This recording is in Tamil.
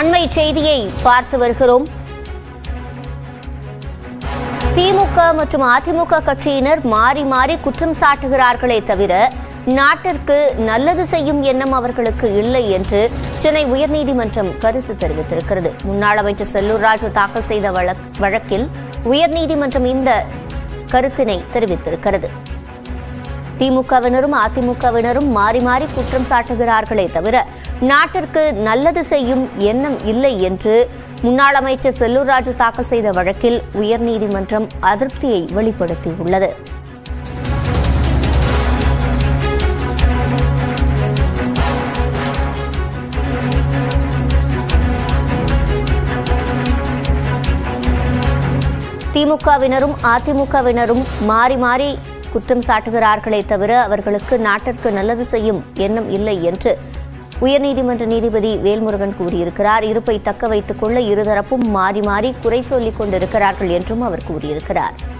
அண்மை செய்தியை பார்த்து வருகிறோம் திமுக மற்றும் அதிமுக கட்சியினர் மாறி மாறி குற்றம் சாட்டுகிறார்களே தவிர நாட்டிற்கு நல்லது செய்யும் எண்ணம் அவர்களுக்கு இல்லை என்று சென்னை உயர்நீதிமன்றம் கருத்து தெரிவித்திருக்கிறது முன்னாள் அமைச்சர் செல்லூர் ராஜு தாக்கல் செய்த வழக்- வழக்கில் உயர்நீதிமன்றம் இந்த கருத்தினை தெரிவித்திருக்கிறது திமுகவினரும் அதிமுகவினரும் மாறி மாறி குற்றம் சாட்டுகிறார்களே தவிர நாட்டிற்கு நல்லது செய்யும் எண்ணம் இல்லை என்று முன்னாள் அமைச்சர் செல்லூர் ராஜு தாக்கல் செய்த வழக்கில் உயர்நீதிமன்றம் அதிருப்தியை வெளிப்படுத்தியுள்ளது திமுகவினரும் அதிமுகவினரும் மாறி மாறி குற்றம் சாட்டுகிறார்களே தவிர அவர்களுக்கு நாட்டிற்கு நல்லது செய்யும் எண்ணம் இல்லை என்று உயர்நீதிமன்ற நீதிபதி வேல்முருகன் கூறியிருக்கிறார் இருப்பை தக்க வைத்துக் கொள்ள இருதரப்பும் மாறி மாறி குறை சொல்லிக் கொண்டிருக்கிறார்கள் என்றும் அவர் கூறியிருக்கிறார்